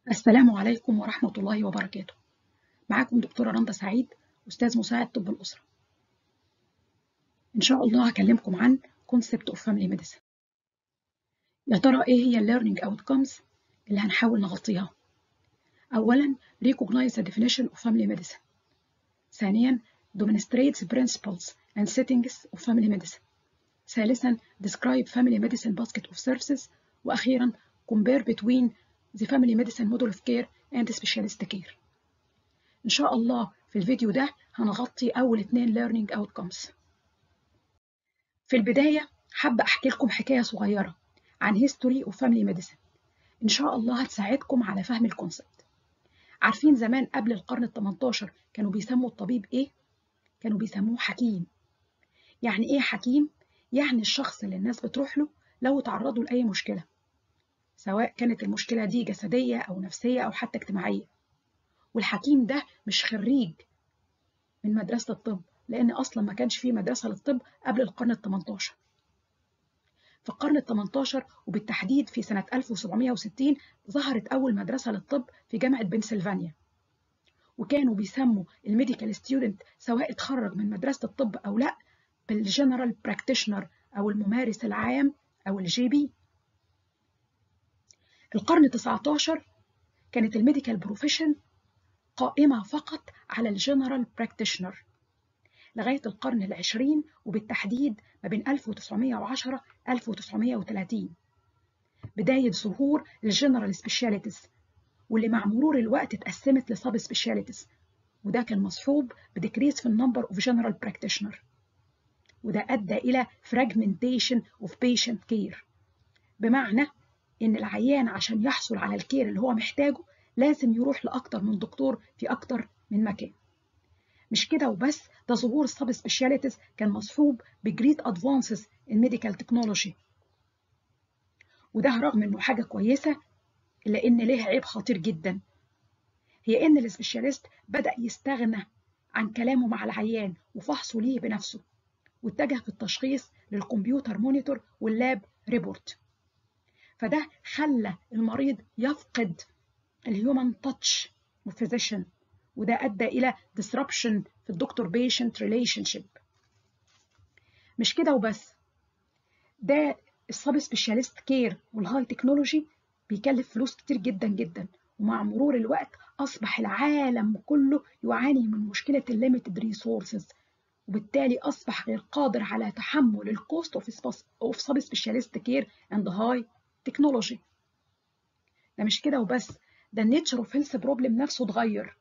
السلام عليكم ورحمة الله وبركاته معاكم دكتورة رندا سعيد أستاذ مساعد طب الأسرة إن شاء الله هكلمكم عن Concept of Family Medicine يا ترى إيه هي Learning Outcomes اللي هنحاول نغطيها أولا Recognize the definition of Family Medicine ثانيا Demonstrates principles and settings of Family Medicine ثالثا Describe Family Medicine Basket of Services وأخيرا Compare between the Family Medicine Model of Care and Specialist Care إن شاء الله في الفيديو ده هنغطي أول اتنين Learning Outcomes في البداية حابة أحكي لكم حكاية صغيرة عن History of Family Medicine إن شاء الله هتساعدكم على فهم الكونسبت عارفين زمان قبل القرن ال 18 كانوا بيسموا الطبيب إيه؟ كانوا بيسموه حكيم يعني إيه حكيم؟ يعني الشخص اللي الناس بتروح له لو تعرضوا لأي مشكلة سواء كانت المشكلة دي جسدية أو نفسية أو حتى اجتماعية والحكيم ده مش خريج من مدرسة الطب لأن أصلا ما كانش فيه مدرسة للطب قبل القرن ال 18 في القرن ال 18 وبالتحديد في سنة 1760 ظهرت أول مدرسة للطب في جامعة بنسلفانيا وكانوا بيسموا الميديكال ستودنت سواء اتخرج من مدرسة الطب أو لأ بالجنرال براكتيشنر أو الممارس العام أو الجي بي القرن 19 كانت الميديكال بروفيشن قائمة فقط على الجنرال براكتيشنر لغاية القرن العشرين وبالتحديد ما بين 1910 1930 بداية ظهور الجنرال سبيشاليتيز واللي مع مرور الوقت اتقسمت لسب سبيشاليتيز وده كان مصحوب بديكريس في النمبر اوف جنرال براكتيشنر وده ادى الى fragmentation of patient care بمعنى ان العيان عشان يحصل على الكير اللي هو محتاجه لازم يروح لاكتر من دكتور في اكتر من مكان مش كده وبس ده ظهور السب سبيشاليتيز كان مصحوب بجريت ادفانسز ان ميديكال تكنولوجي وده رغم انه حاجه كويسه الا ان ليه عيب خطير جدا هي ان السبيشاليست بدا يستغنى عن كلامه مع العيان وفحصه ليه بنفسه واتجه في التشخيص للكمبيوتر مونيتور واللاب ريبورت فده خلى المريض يفقد الهيومن تاتش وفيزيشن وده ادى الى disruption في الدكتور بيشنت ريليشن شيب مش كده وبس ده السب سبيشاليست كير والهاي تكنولوجي بيكلف فلوس كتير جدا جدا ومع مرور الوقت اصبح العالم كله يعاني من مشكله الليميتد ريسورسز وبالتالي اصبح غير قادر على تحمل الكوست اوف سب سبيشاليست كير اند هاي تكنولوجي ده مش كده وبس ده النيتشر اوف هيلث بروبلم نفسه اتغير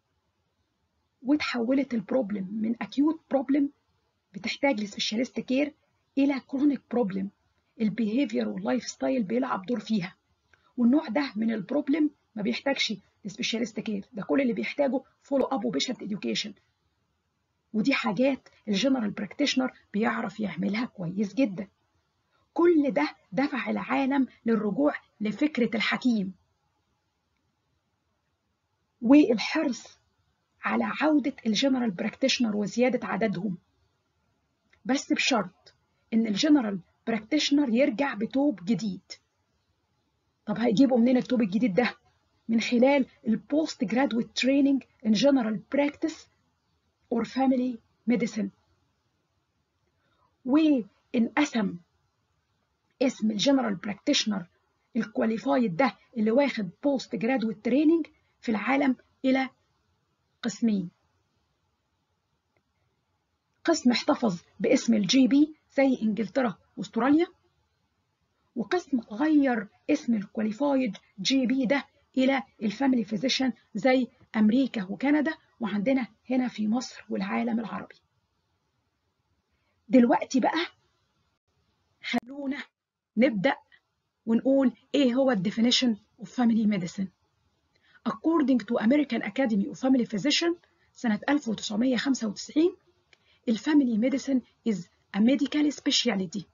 وتحولت البروبلم من اكيوت بروبلم بتحتاج لسبيشاليست كير الى كرونيك بروبلم البيهيفير واللايف ستايل بيلعب دور فيها والنوع ده من البروبلم ما بيحتاجش لسبيشاليست كير ده كل اللي بيحتاجه فولو اب وبيشنت اديوكيشن ودي حاجات الجنرال براكتيشنر بيعرف يعملها كويس جدا كل ده دفع العالم للرجوع لفكرة الحكيم والحرص على عودة الجنرال براكتيشنر وزيادة عددهم بس بشرط إن الجنرال براكتيشنر يرجع بتوب جديد طب هيجيبوا منين التوب الجديد ده؟ من خلال البوست جرادويت تريننج ان جنرال براكتس اور فاميلي ميديسن وانقسم اسم الجنرال براكتيشنر الكواليفايد ده اللي واخد بوست جرادويت تريننج في العالم الى قسمين قسم احتفظ باسم الجي بي زي انجلترا واستراليا وقسم غير اسم الكواليفايد جي بي ده الى الفاميلي فيزيشن زي امريكا وكندا وعندنا هنا في مصر والعالم العربي دلوقتي بقى خلونا نبدأ ونقول ايه هو الديفينيشن of family medicine according to American Academy of Family Physician سنة 1995 الفاميلي ميديسن is a medical specialty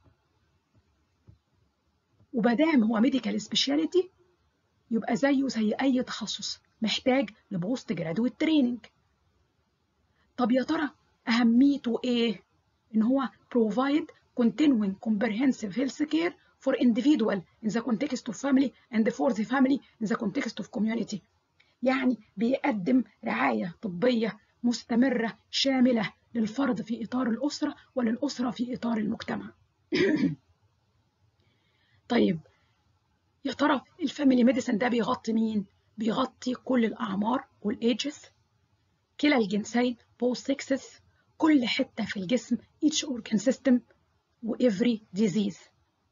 ومادام هو medical specialty يبقى زيه زي أي تخصص محتاج لبوست جرادويت تريننج طب يا ترى أهميته إيه؟ إن هو provide continuing comprehensive health care for individual in the context of family and for the family in the context of community يعني بيقدم رعاية طبية مستمرة شاملة للفرد في إطار الأسرة وللأسرة في إطار المجتمع طيب يا ترى الفاميلي ميديسن ده بيغطي مين؟ بيغطي كل الأعمار والإيجز كلا الجنسين both sexes كل حتة في الجسم each organ system و every disease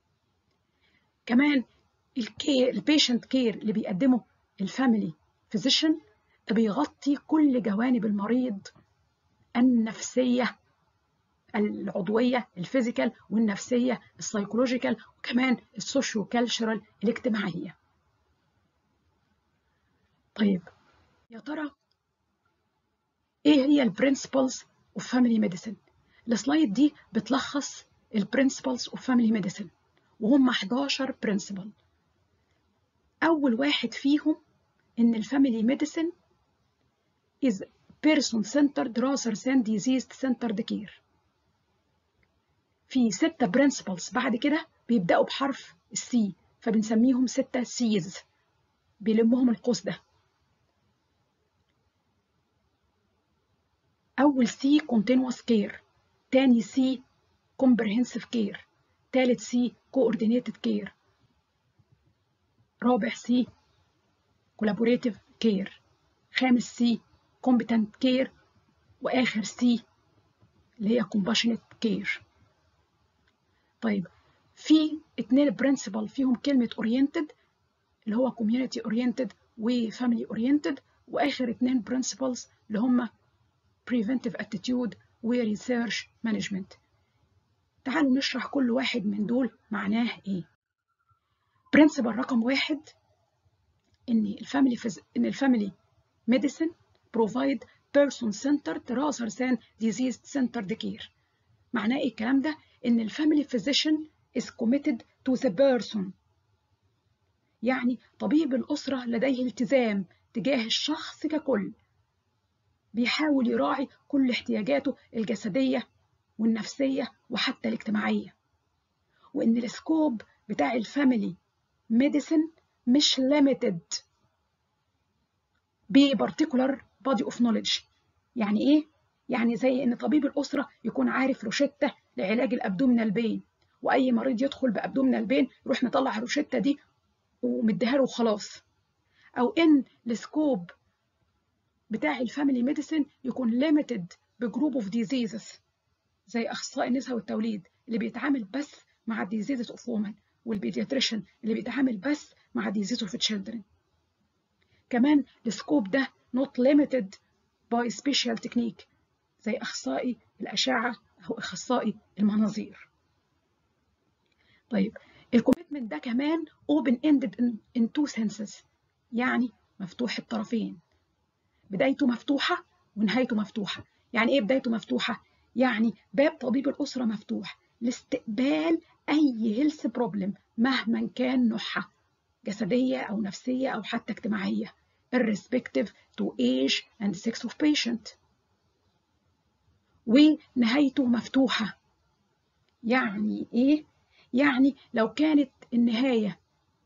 كمان الكير البيشنت كير اللي بيقدمه الفاميلي فيزيشن بيغطي كل جوانب المريض النفسية العضوية الفيزيكال والنفسية السايكولوجيكال وكمان السوشيو كالتشرال الاجتماعية طيب يا ترى ايه هي البرنسبلز اوف فاميلي ميديسن السلايد دي بتلخص البرنسبلز اوف فاميلي ميديسن وهم 11 برنسبل اول واحد فيهم ان الفاميلي ميديسن is person centered rather than disease centered care في ستة برنسبلز بعد كده بيبدأوا بحرف السي فبنسميهم ستة سيز بيلمهم القوس ده أول سي continuous care تاني سي comprehensive care تالت سي coordinated care رابع سي collaborative care خامس سي competent care وآخر سي اللي هي compassionate care طيب في اتنين برنسبل فيهم كلمة oriented اللي هو community oriented و family oriented وآخر اتنين principles اللي هم preventive attitude و research management تعالوا نشرح كل واحد من دول معناه ايه principle رقم واحد ان الفاميلي فز... ان الفاميلي medicine provide person centered rather than disease centered care معناه ايه الكلام ده ان الفاميلي physician is committed to the person يعني طبيب الأسرة لديه التزام تجاه الشخص ككل بيحاول يراعي كل احتياجاته الجسدية والنفسية وحتى الاجتماعية وإن السكوب بتاع الفاميلي ميديسن مش limited ببارتيكولار body of knowledge يعني إيه؟ يعني زي إن طبيب الأسرة يكون عارف روشتة لعلاج الأبدومينال بين وأي مريض يدخل بأبدومينال بين يروح مطلع الروشتة دي ومديها له وخلاص أو إن السكوب بتاع الفاميلي ميديسن يكون ليميتد بجروب اوف ديزيزز زي اخصائي النساء والتوليد اللي بيتعامل بس مع ديزيزز اوف وومن والبيدياتريشن اللي بيتعامل بس مع ديزيز اوف تشيلدرن كمان السكوب ده نوت ليميتد باي سبيشال تكنيك زي اخصائي الاشعه او اخصائي المناظير طيب الكوميتمنت ده كمان open ended in two senses يعني مفتوح الطرفين بدايته مفتوحة ونهايته مفتوحة يعني إيه بدايته مفتوحة؟ يعني باب طبيب الأسرة مفتوح لاستقبال أي هيلث بروبلم مهما كان نوعها جسدية أو نفسية أو حتى اجتماعية irrespective to age and sex of patient ونهايته مفتوحة يعني إيه؟ يعني لو كانت النهاية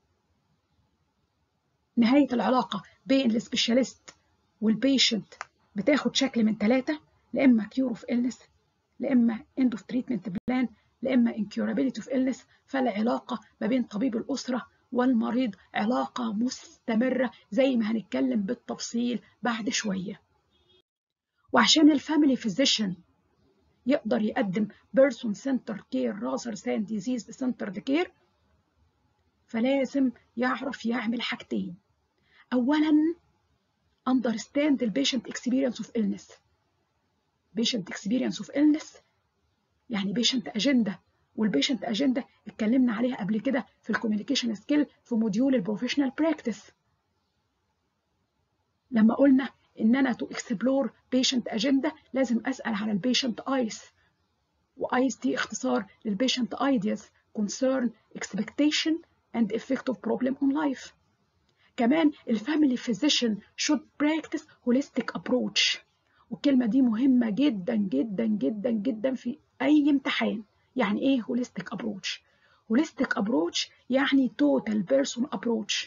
نهاية العلاقة بين السبيشاليست والبيشنت بتاخد شكل من ثلاثة لا إما كيور اوف إلنس لا إما إند اوف تريتمنت بلان لا إما انكيورابيلتي اوف إلنس فالعلاقة ما بين طبيب الأسرة والمريض علاقة مستمرة زي ما هنتكلم بالتفصيل بعد شوية وعشان الفاميلي فيزيشن يقدر يقدم بيرسون سنتر كير rather than disease centered كير فلازم يعرف يعمل حاجتين أولاً understand the patient experience of illness patient experience of illness يعني patient agenda والبيشنت اجندا اتكلمنا عليها قبل كده في الكوميونيكيشن سكيل في موديول البروفيشنال براكتس لما قلنا ان انا تو اكسبلور بيشنت اجندا لازم اسال على البيشنت ايس وايس دي اختصار للبيشنت ايدياز concern expectation and effect of problem on life كمان الفاميلي فيزيشن should practice holistic approach والكلمة دي مهمة جدا جدا جدا جدا في أي امتحان يعني إيه holistic approach holistic approach يعني total person approach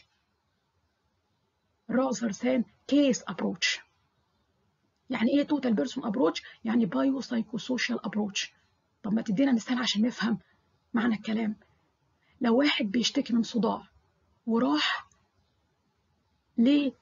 rather than case approach يعني ايه total person approach يعني biopsychosocial approach طب ما تدينا مثال عشان نفهم معنى الكلام لو واحد بيشتكي من صداع وراح لأي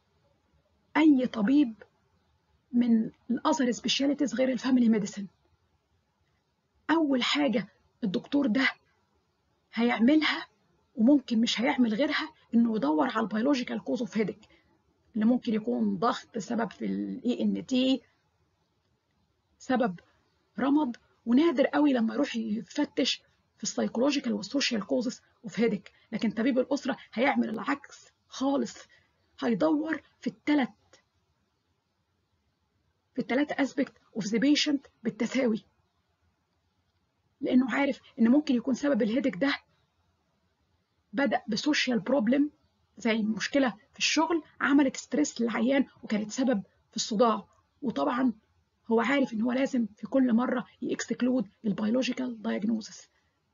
طبيب من الأذر سبيشاليتيز غير الفاميلي ميديسن أول حاجة الدكتور ده هيعملها وممكن مش هيعمل غيرها إنه يدور على البيولوجيكال كوز اوف هيدك اللي ممكن يكون ضغط سبب في الاي ان تي سبب رمض ونادر قوي لما يروح يفتش في السايكولوجيكال والسوشيال كوزز اوف هيدك لكن طبيب الاسره هيعمل العكس خالص هيدور في الثلاث في الثلاث اسبكت اوف ذا بيشنت بالتساوي لانه عارف ان ممكن يكون سبب الهيدك ده بدا بسوشيال بروبلم زي مشكله في الشغل عملت ستريس للعيان وكانت سبب في الصداع وطبعا هو عارف ان هو لازم في كل مره يكسكلود البيولوجيكال دايجنوزس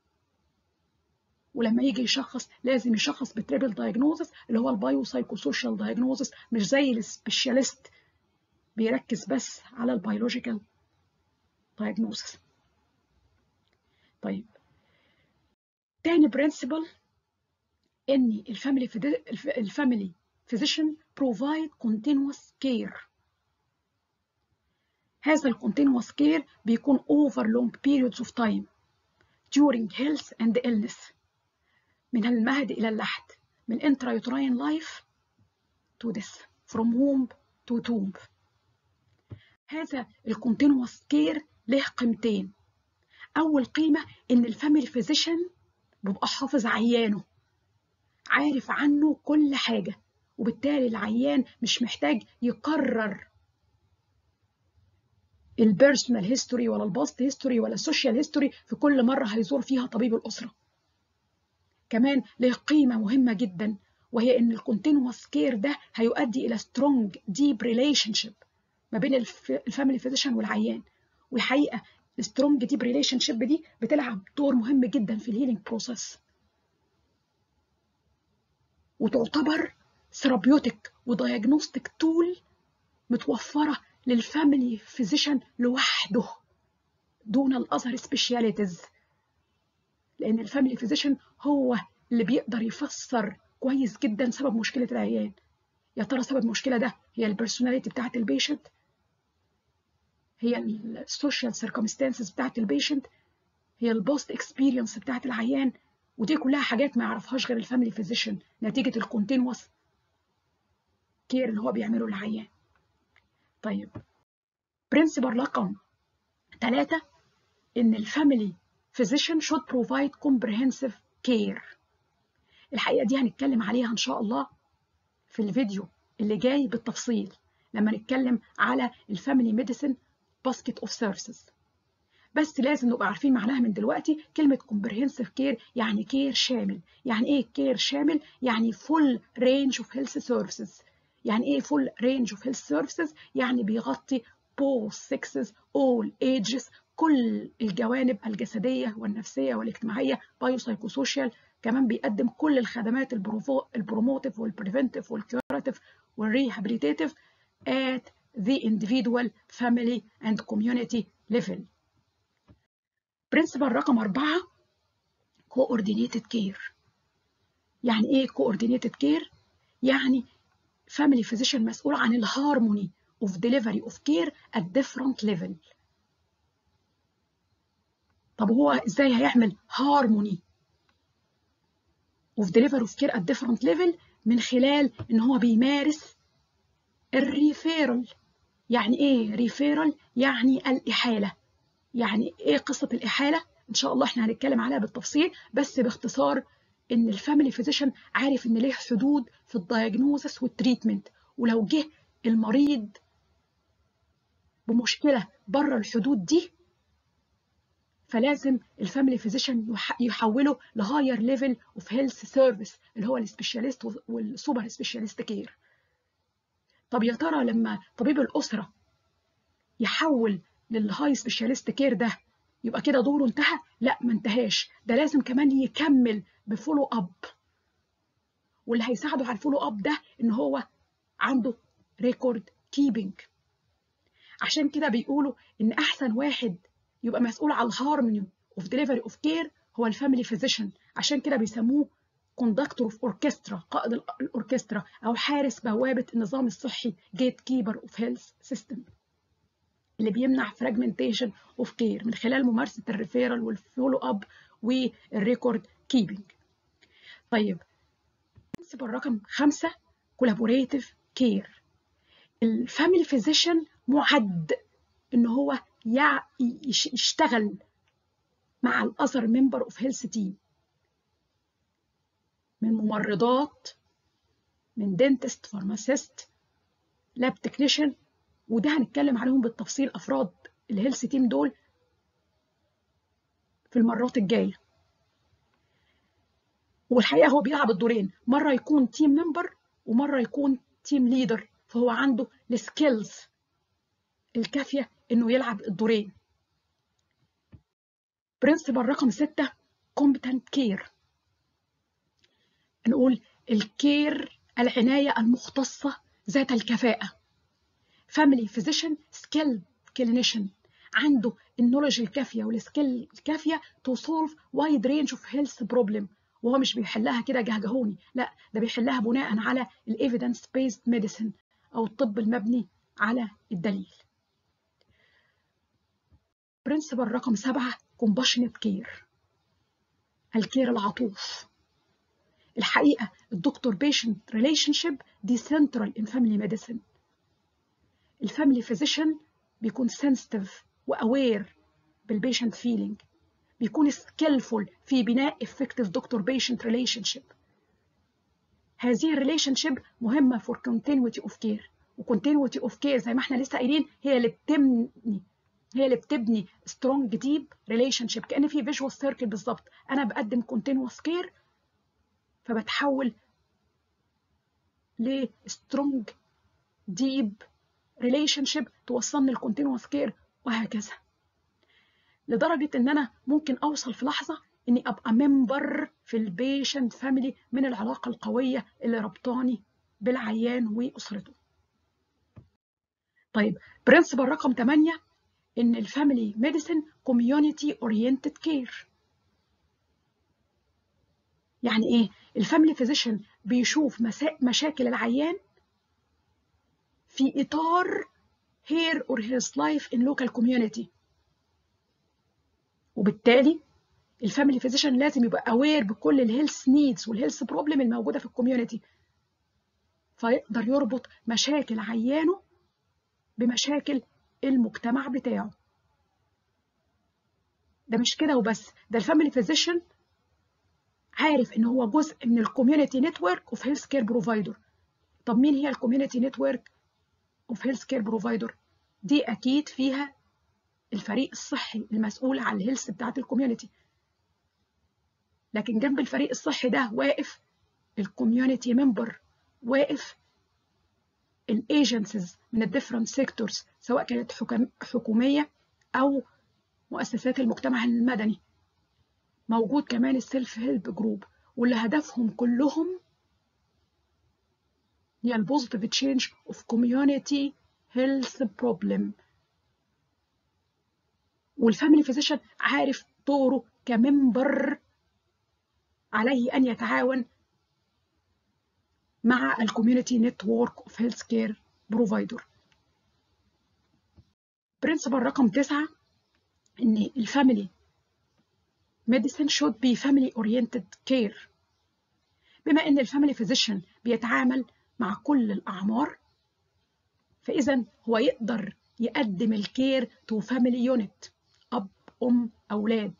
ولما يجي يشخص لازم يشخص بتريبل دايجنوزس اللي هو البايو سايكو سوشيال دايجنوزس مش زي السبيشاليست بيركز بس على البيولوجيكال دايجنوزس طيب تاني برنسبل ان الفاميلي الفاميلي physician provide continuous care هذا الكونتينوس كير بيكون over long periods of time during health and illness من المهد إلى اللحد من intrauterine life to death from womb to tomb هذا الكونتينوس كير له قيمتين أول قيمة إن الفاميلي فيزيشن بيبقى حافظ عيانه عارف عنه كل حاجة وبالتالي العيان مش محتاج يكرر البيرسونال هيستوري ولا الباست هيستوري ولا السوشيال هيستوري في كل مرة هيزور فيها طبيب الأسرة كمان له قيمة مهمة جدا وهي إن الكونتينوس كير ده هيؤدي إلى سترونج ديب ريليشن شيب ما بين الفاميلي فيزيشن والعيان والحقيقة السترونج ديب ريليشن شيب دي بتلعب دور مهم جدا في الهيلينج بروسيس وتعتبر ثيرابيوتيك ودايجنوستيك تول متوفرة للفاميلي فيزيشن لوحده دون الأذر سبيشاليتيز لأن الفاميلي فيزيشن هو اللي بيقدر يفسر كويس جدا سبب مشكلة العيان يا ترى سبب المشكلة ده هي البرسوناليتي بتاعت البيشنت هي السوشيال سيركمستانسز بتاعت البيشنت هي البوست اكسبيرينس بتاعت العيان ودي كلها حاجات ما يعرفهاش غير الفاميلي فيزيشن نتيجة الكونتينوس كير اللي هو بيعمله للعيان طيب برنسبل رقم ثلاثة إن الفاميلي physician should provide comprehensive care الحقيقة دي هنتكلم عليها إن شاء الله في الفيديو اللي جاي بالتفصيل لما نتكلم على الفاميلي ميديسن باسكت اوف سيرفيسز بس لازم نبقى عارفين معناها من دلوقتي كلمة comprehensive care يعني كير شامل يعني ايه كير شامل يعني full range of health services يعني ايه full range of health services يعني بيغطي both sexes all ages كل الجوانب الجسدية والنفسية والاجتماعية بايوسايكوسوشيال كمان بيقدم كل الخدمات البروموتيف والبريفنتيف والكيوراتيف والريهابيليتيف at the individual family and community level. برنسبل رقم أربعة coordinated care. يعني إيه coordinated care؟ يعني family physician مسؤول عن الهارموني of delivery of care at different level. طب هو ازاي هيعمل هارموني of delivery of care at different level من خلال ان هو بيمارس الريفيرال يعني ايه ريفيرال يعني الاحاله يعني ايه قصه الاحاله ان شاء الله احنا هنتكلم عليها بالتفصيل بس باختصار ان الفاميلي فيزيشن عارف ان ليه حدود في الدايجنوزس والتريتمنت ولو جه المريض بمشكله بره الحدود دي فلازم الفاميلي فيزيشن يحوله لهاير ليفل اوف هيلث سيرفيس اللي هو السبيشاليست والسوبر سبيشاليست كير طب يا ترى لما طبيب الاسره يحول للهاي سبيشاليست كير ده يبقى كده دوره انتهى لا ما انتهاش ده لازم كمان يكمل بفولو اب واللي هيساعده على الفولو اب ده ان هو عنده ريكورد كيبنج عشان كده بيقولوا ان احسن واحد يبقى مسؤول على الهارموني اوف ديليفري اوف كير هو الفاميلي فيزيشن عشان كده بيسموه كوندكتور اوف اوركسترا قائد الاوركسترا او حارس بوابه النظام الصحي جيت كيبر اوف هيلث سيستم اللي بيمنع فراجمنتيشن اوف كير من خلال ممارسه الريفيرال والفولو اب والريكورد كيبنج طيب برنسبل رقم خمسة كولابوريتيف كير الفاميلي فيزيشن معد ان هو يشتغل مع الاذر ممبر اوف هيلث تيم من ممرضات من دنتست فارماسيست لاب تكنيشن وده هنتكلم عليهم بالتفصيل افراد الهيلث تيم دول في المرات الجايه والحقيقه هو بيلعب الدورين مره يكون تيم ممبر ومره يكون تيم ليدر فهو عنده السكيلز الكافيه انه يلعب الدورين برنسبل رقم ستة competent care نقول الكير العناية المختصة ذات الكفاءة family physician skilled clinician عنده النولج الكافية والسكيل الكافية to solve wide range of health problem وهو مش بيحلها كده جهجهوني لا ده بيحلها بناء على الايفيدنس بيست ميديسن او الطب المبني على الدليل برنسبل رقم سبعة compassionate كير الكير العطوف الحقيقة الدكتور بيشنت ريليشن شيب دي سنترال ان فاميلي ميديسن الفاميلي فيزيشن بيكون سنسيتيف واوير بالبيشنت فيلينج بيكون سكيلفول في بناء effective دكتور بيشنت ريليشن شيب هذه الريليشن شيب مهمة for continuity of care وكونتينيوتي اوف كير زي ما احنا لسه قايلين هي اللي بتبني هي اللي بتبني سترونج ديب ريليشن شيب كان في فيجوال سيركل بالظبط انا بقدم كونتينوس كير فبتحول لسترونج ديب ريليشن شيب توصلني للكونتينوس كير وهكذا لدرجه ان انا ممكن اوصل في لحظه اني ابقى ممبر في البيشنت فاميلي من العلاقه القويه اللي ربطاني بالعيان واسرته طيب برنسبل رقم 8 ان الفاميلي ميديسن كوميونتي اورينتد كير يعني ايه الفاميلي فيزيشن بيشوف مشاكل العيان في اطار هير اور هيز لايف ان لوكال كوميونتي وبالتالي الفاميلي فيزيشن لازم يبقى اوير بكل الهيلث نيدز والهيلث بروبلم الموجوده في الكوميونتي فيقدر يربط مشاكل عيانه بمشاكل المجتمع بتاعه ده مش كده وبس ده الفاميلي فيزيشن عارف ان هو جزء من الكوميونتي نتورك اوف هيلث كير بروفايدر طب مين هي الكوميونتي نتورك اوف هيلث كير بروفايدر دي اكيد فيها الفريق الصحي المسؤول عن الهيلث بتاعت الكوميونتي لكن جنب الفريق الصحي ده واقف الكوميونتي ممبر واقف الايجنسيز من الديفرنت سيكتورز سواء كانت حكوميه او مؤسسات المجتمع المدني موجود كمان السيلف هيلب جروب واللي هدفهم كلهم هي البوزيتيف تشينج اوف كوميونتي هيلث بروبلم والفاميلي فيزيشن عارف دوره كممبر عليه ان يتعاون مع الكوميونتي نتورك اوف هيلث كير بروفايدر برنسبل رقم تسعة ان الفاميلي medicine should be family oriented care بما ان الفاميلي فيزيشن بيتعامل مع كل الاعمار فاذا هو يقدر يقدم الكير تو فاميلي يونت اب ام اولاد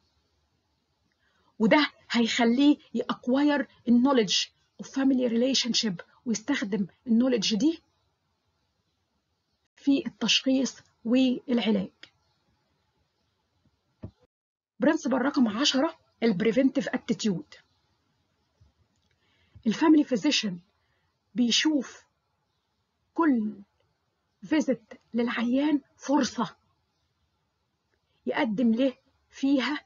وده هيخليه يأكواير النولج اوف فاميلي ريليشن شيب ويستخدم النولج دي في التشخيص والعلاج برنسبل رقم 10 البريفنتيف اتيتيود الفاميلي فيزيشن بيشوف كل فيزيت للعيان فرصة يقدم له فيها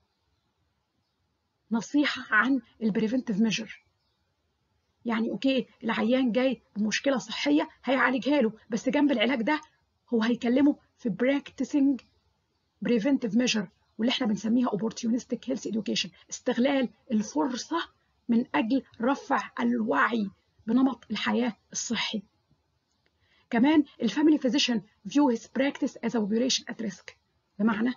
نصيحة عن البريفنتيف ميجر يعني اوكي العيان جاي بمشكلة صحية هيعالجها له بس جنب العلاج ده هو هيكلمه في practicing preventive measure واللي احنا بنسميها opportunistic health education استغلال الفرصة من أجل رفع الوعي بنمط الحياة الصحي كمان الفاميلي physician view his practice as a population at risk بمعنى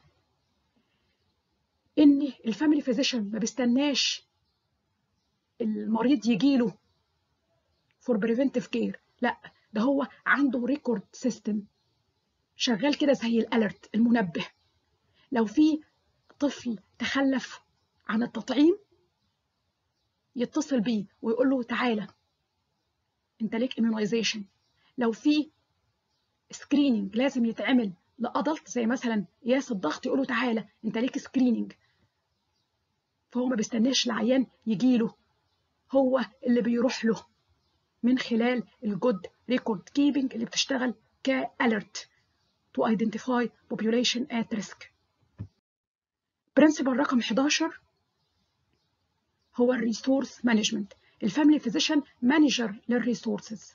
ان الفاميلي physician ما بيستناش المريض يجيله for preventive care لا ده هو عنده ريكورد سيستم شغال كده زي الالرت المنبه لو في طفل تخلف عن التطعيم يتصل بيه ويقول له تعالى انت ليك immunization لو في سكريننج لازم يتعمل لادلت زي مثلا قياس الضغط يقول له تعالى انت ليك سكريننج فهو ما بيستناش العيان يجيله هو اللي بيروح له من خلال الجود ريكورد كيبنج اللي بتشتغل كالرت to identify population at risk. برنسبل رقم 11 هو الريسورس مانجمنت الفاميلي فيزيشن مانجر للريسورسز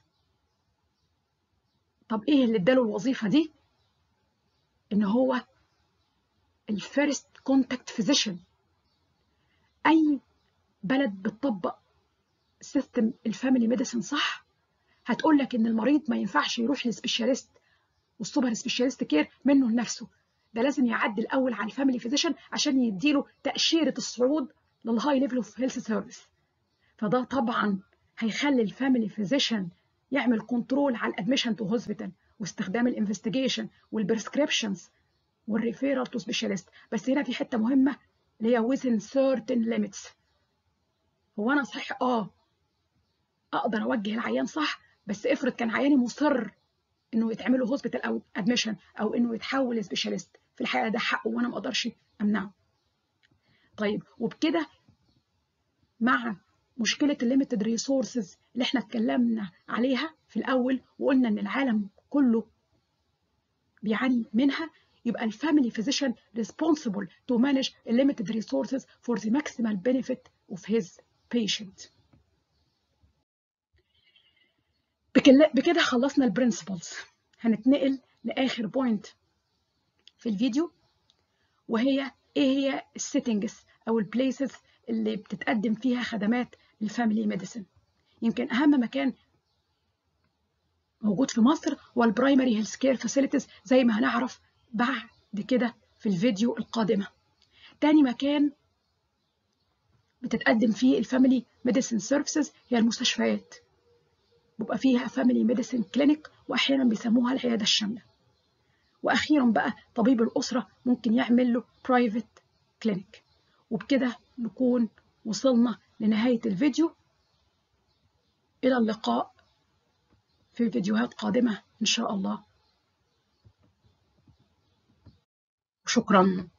طب ايه اللي اداله الوظيفه دي ان هو الفيرست كونتاكت فيزيشن اي بلد بتطبق سيستم الفاميلي ميديسن صح هتقول لك ان المريض ما ينفعش يروح لسبيشاليست والسوبر سبيشاليست كير منه لنفسه ده لازم يعدي الاول على الفاميلي فيزيشن عشان يديله تاشيره الصعود للهاي ليفل اوف هيلث سيرفيس فده طبعا هيخلي الفاميلي فيزيشن يعمل كنترول على الادميشن تو هوسبيتال واستخدام الانفستيجيشن والبريسكريبشنز والريفيرال تو سبيشاليست بس هنا في حته مهمه اللي هي within certain limits هو انا صحيح اه اقدر اوجه العيان صح بس افرض كان عياني مصر انه يتعمل له هوسبيتال او ادميشن او انه يتحول لسبيشاليست في الحقيقه ده حقه وانا ما اقدرش امنعه طيب وبكده مع مشكله الليميتد ريسورسز اللي احنا اتكلمنا عليها في الاول وقلنا ان العالم كله بيعاني منها يبقى الفاميلي physician responsible to manage limited resources for the maximal benefit of his patient. بكده خلصنا البرنسبلز هنتنقل لاخر بوينت في الفيديو وهي ايه هي السيتنجز او البليسز اللي بتتقدم فيها خدمات الفاميلي ميديسن يمكن اهم مكان موجود في مصر هو البرايمري هيلث كير فاسيلتيز زي ما هنعرف بعد كده في الفيديو القادمه تاني مكان بتتقدم فيه الفاميلي ميديسن سيرفيسز هي المستشفيات بيبقى فيها فاميلي ميديسن كلينيك واحيانا بيسموها العياده الشامله واخيرا بقى طبيب الاسره ممكن يعمل له برايفت كلينيك وبكده نكون وصلنا لنهايه الفيديو الى اللقاء في فيديوهات قادمه ان شاء الله شكرا